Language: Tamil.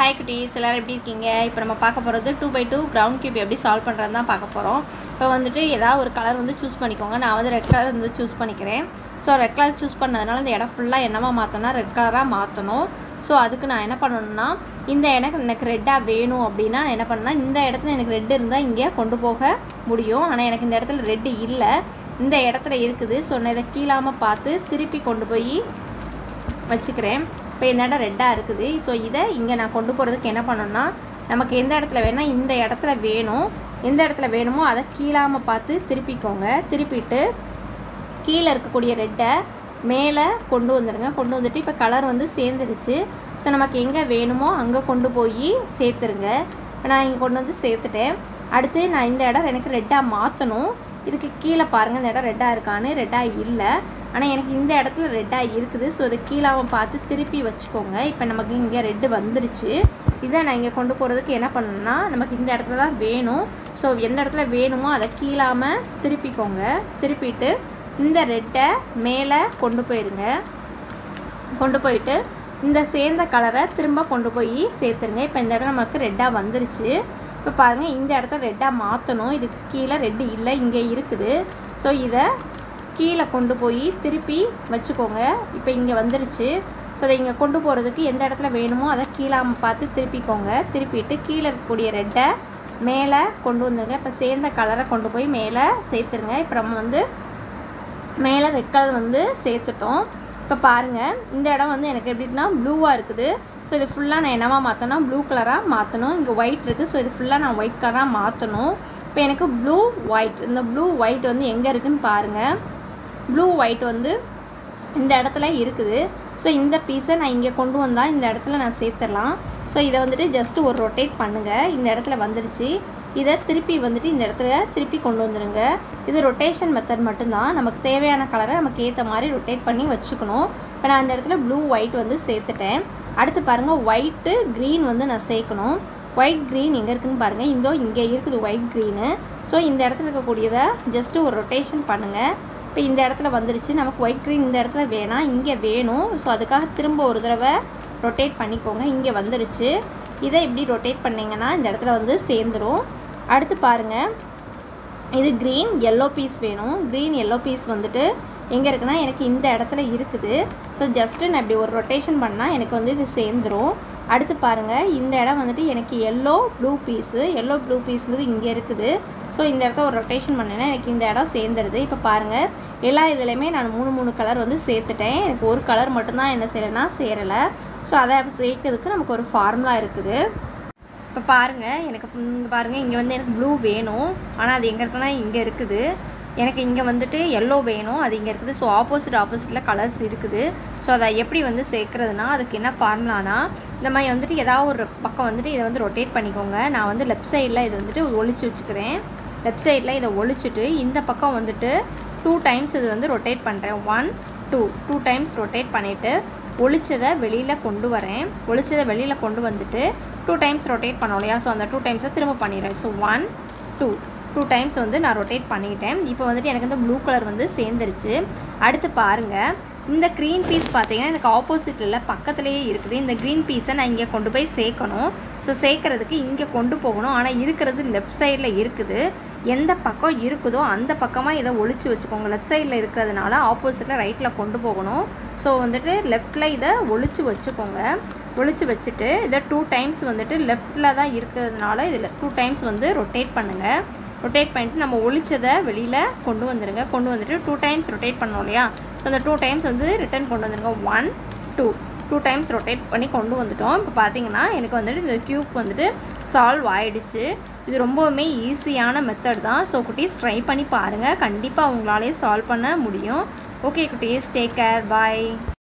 ஹாய் குட்டீஸ் எல்லோரும் எப்படி இருக்கீங்க இப்போ நம்ம பார்க்க போகிறது two by two ground cube எப்படி சால்வ் பண்ணுறது தான் பார்க்க போகிறோம் இப்போ வந்துட்டு ஏதாவது ஒரு கலர் வந்து சூஸ் பண்ணிக்கோங்க நான் வந்து ரெட் கலர் வந்து சூஸ் பண்ணிக்கிறேன் ஸோ ரெட் கலர் சூஸ் பண்ணதுனால இந்த இடம் ஃபுல்லாக என்னவா மாற்றணும்னா ரெட் கலராக மாற்றணும் ஸோ அதுக்கு நான் என்ன பண்ணணும்னா இந்த எனக்கு எனக்கு ரெட்டாக வேணும் அப்படின்னா நான் என்ன பண்ணேன்னா இந்த இடத்துல எனக்கு ரெட் இருந்தால் இங்கே கொண்டு போக முடியும் ஆனால் எனக்கு இந்த இடத்துல ரெட்டு இல்லை இந்த இடத்துல இருக்குது ஸோ நான் இதை கீழாமல் பார்த்து திருப்பி கொண்டு போய் வச்சுக்கிறேன் இப்போ இந்த இடம் ரெட்டாக இருக்குது ஸோ இதை இங்கே நான் கொண்டு போகிறதுக்கு என்ன பண்ணணும்னா நமக்கு எந்த இடத்துல வேணால் இந்த இடத்துல வேணும் எந்த இடத்துல வேணுமோ அதை கீழாமல் பார்த்து திருப்பிக்கோங்க திருப்பிட்டு கீழே இருக்கக்கூடிய ரெட்டை மேலே கொண்டு வந்துடுங்க கொண்டு வந்துட்டு இப்போ கலர் வந்து சேர்ந்துடுச்சு ஸோ நமக்கு எங்கே வேணுமோ அங்கே கொண்டு போய் சேர்த்துருங்க இப்போ நான் இங்கே கொண்டு வந்து சேர்த்துட்டேன் அடுத்து நான் இந்த இடம் எனக்கு ரெட்டாக மாற்றணும் இதுக்கு கீழே பாருங்கள் இந்த இடம் ரெட்டாக இருக்கான்னு ரெட்டாக இல்லை ஆனால் எனக்கு இந்த இடத்துல ரெட்டாக இருக்குது ஸோ இதை கீழாம பார்த்து திருப்பி வச்சுக்கோங்க இப்போ நமக்கு இங்கே ரெட்டு வந்துருச்சு இதை நான் இங்கே கொண்டு போகிறதுக்கு என்ன பண்ணணும்னா நமக்கு இந்த இடத்துல தான் வேணும் ஸோ எந்த இடத்துல வேணுமோ அதை கீழாமல் திருப்பிக்கோங்க திருப்பிட்டு இந்த ரெட்டை மேலே கொண்டு போயிருங்க கொண்டு போயிட்டு இந்த சேர்ந்த கலரை திரும்ப கொண்டு போய் சேர்த்துருங்க இப்போ இந்த இடம் நமக்கு ரெட்டாக வந்துருச்சு இப்போ பாருங்கள் இந்த இடத்த ரெட்டாக மாற்றணும் இதுக்கு கீழே ரெட்டு இல்லை இங்கே இருக்குது ஸோ இதை கீழே கொண்டு போய் திருப்பி வச்சுக்கோங்க இப்போ இங்கே வந்துருச்சு ஸோ அதை இங்கே கொண்டு போகிறதுக்கு எந்த இடத்துல வேணுமோ அதை கீழாம பார்த்து திருப்பிக்கோங்க திருப்பிட்டு கீழே இருக்கக்கூடிய ரெட்டை மேலே கொண்டு வந்துருங்க இப்போ சேர்ந்த கலரை கொண்டு போய் மேலே சேர்த்துருங்க இப்போ நம்ம வந்து மேலே ரெட் கலர் வந்து சேர்த்துட்டோம் இப்போ பாருங்கள் இந்த இடம் வந்து எனக்கு எப்படின்னா ப்ளூவாக இருக்குது ஸோ இது ஃபுல்லாக நான் என்னவா மாற்றணும் ப்ளூ கலராக மாற்றணும் இங்கே ஒயிட் இருக்குது ஸோ இது ஃபுல்லாக நான் ஒயிட் கலராக மாற்றணும் இப்போ எனக்கு ப்ளூ ஒயிட் இந்த ப்ளூ ஒயிட் வந்து எங்கே இருக்குதுன்னு பாருங்கள் ப்ளூ ஒயிட் வந்து இந்த இடத்துல இருக்குது ஸோ இந்த பீஸை நான் இங்கே கொண்டு வந்தால் இந்த இடத்துல நான் சேர்த்துடலாம் ஸோ இதை வந்துட்டு ஜஸ்ட்டு ஒரு ரொட்டேட் பண்ணுங்கள் இந்த இடத்துல வந்துடுச்சு இதை திருப்பி வந்துட்டு இந்த இடத்துல திருப்பி கொண்டு வந்துடுங்க இது ரொட்டேஷன் மெத்தட் மட்டும்தான் நமக்கு தேவையான கலரை நமக்கு ஏற்ற மாதிரி ரொட்டேட் பண்ணி வச்சுக்கணும் இப்போ நான் இந்த இடத்துல ப்ளூ ஒயிட் வந்து சேர்த்துட்டேன் அடுத்து பாருங்கள் ஒயிட்டு க்ரீன் வந்து நான் சேர்க்கணும் ஒயிட் க்ரீன் எங்கே இருக்குதுன்னு பாருங்கள் இந்தோ இங்கே இருக்குது ஒயிட் க்ரீனு ஸோ இந்த இடத்துல இருக்கக்கூடியதை ஜஸ்ட்டு ஒரு ரொட்டேஷன் பண்ணுங்கள் இப்போ இந்த இடத்துல வந்துருச்சு நமக்கு ஒயிட் க்ரீன் இந்த இடத்துல வேணாம் இங்கே வேணும் ஸோ அதுக்காக திரும்ப ஒரு தடவை ரொட்டேட் பண்ணிக்கோங்க இங்கே வந்துருச்சு இதை இப்படி ரொட்டேட் பண்ணிங்கன்னா இந்த இடத்துல வந்து சேர்ந்துடும் அடுத்து பாருங்கள் இது க்ரீன் எல்லோ பீஸ் வேணும் க்ரீன் எல்லோ பீஸ் வந்துட்டு எங்கே இருக்குன்னா எனக்கு இந்த இடத்துல இருக்குது ஸோ ஜஸ்ட்டு நான் இப்படி ஒரு ரொட்டேஷன் பண்ணால் எனக்கு வந்து இது சேர்ந்துடும் அடுத்து பாருங்கள் இந்த இடம் வந்துட்டு எனக்கு yellow blue piece yellow blue பீஸ்ங்கிறது இங்கே இருக்குது ஸோ இந்த இடத்த ஒரு ரொட்டேஷன் பண்ணேன்னா எனக்கு இந்த இடம் சேர்ந்துருது இப்போ பாருங்கள் எல்லா இதுலேயுமே நான் மூணு மூணு கலர் வந்து சேர்த்துட்டேன் எனக்கு ஒரு கலர் மட்டும்தான் என்ன செய்யலைன்னா சேரலை ஸோ அதை சேர்க்கறதுக்கு நமக்கு ஒரு ஃபார்முலா இருக்குது இப்போ பாருங்கள் எனக்கு இங்கே பாருங்கள் இங்கே வந்து எனக்கு ப்ளூ வேணும் ஆனால் அது எங்கே இருக்குன்னா இங்கே இருக்குது எனக்கு இங்கே வந்துட்டு எல்லோ வேணும் அது இங்கே இருக்குது ஸோ ஆப்போசிட் ஆப்போசிட்டில் கலர்ஸ் இருக்குது ஸோ அதை எப்படி வந்து சேர்க்குறதுனா அதுக்கு என்ன ஃபார்முலானா இந்த மாதிரி வந்துட்டு ஏதாவது ஒரு பக்கம் வந்துட்டு இதை வந்து ரொட்டேட் பண்ணிக்கோங்க நான் வந்து லெஃப்ட் சைடில் இதை வந்துட்டு ஒழிச்சு வச்சுக்கிறேன் லெஃப்ட் சைடில் இதை ஒழிச்சிட்டு இந்த பக்கம் வந்துட்டு டூ டைம்ஸ் இது வந்து ரொட்டேட் பண்ணுறேன் one two two times rotate பண்ணிவிட்டு ஒழிச்சதை வெளியில் கொண்டு வரேன் ஒழிச்சதை வெளியில் கொண்டு வந்துட்டு டூ டைம்ஸ் ரொட்டேட் பண்ணோம் இல்லையா ஸோ அந்த டூ டைம்ஸை திரும்ப பண்ணிடுறேன் so one two two times வந்து நான் ரொட்டேட் பண்ணிட்டேன் இப்போ வந்துட்டு எனக்கு வந்து ப்ளூ கலர் வந்து சேர்ந்துருச்சு அடுத்து பாருங்கள் இந்த க்ரீன் பீஸ் பார்த்தீங்கன்னா எனக்கு ஆப்போசிட்டில் பக்கத்துலேயே இருக்குது இந்த க்ரீன் பீஸை நான் இங்கே கொண்டு போய் சேர்க்கணும் ஸோ சேர்க்குறதுக்கு இங்கே கொண்டு போகணும் ஆனால் இருக்கிறது லெஃப்ட் சைடில் இருக்குது எந்த பக்கம் இருக்குதோ அந்த பக்கமாக இதை ஒழிச்சு வச்சுக்கோங்க லெஃப்ட் சைடில் இருக்கிறதுனால ஆப்போசிட்டில் ரைட்டில் கொண்டு போகணும் ஸோ வந்துட்டு லெஃப்டில் இதை ஒழிச்சு வச்சுக்கோங்க ஒழிச்சு வச்சுட்டு இதை டூ டைம்ஸ் வந்துட்டு லெஃப்டில் தான் இருக்கிறதுனால இதில் டூ டைம்ஸ் வந்து ரொட்டேட் பண்ணுங்கள் ரொட்டேட் பண்ணிட்டு நம்ம ஒழிச்சதை வெளியில் கொண்டு வந்துடுங்க கொண்டு வந்துட்டு டூ டைம்ஸ் ரொட்டேட் பண்ணோம் இல்லையா ஸோ அந்த டூ டைம்ஸ் வந்து ரிட்டர்ன் கொண்டு வந்துடுங்க one two two times rotate பண்ணி கொண்டு வந்துட்டோம் இப்போ பார்த்தீங்கன்னா எனக்கு வந்துட்டு இந்த க்யூப் வந்துட்டு சால்வ் ஆகிடுச்சு இது ரொம்பவுமே ஈஸியான மெத்தட் தான் ஸோ குட்டீஸ் ட்ரை பண்ணி பாருங்கள் கண்டிப்பாக உங்களாலே சால்வ் பண்ண முடியும் ஓகே குட்டீஸ் டேக் கேர் பாய்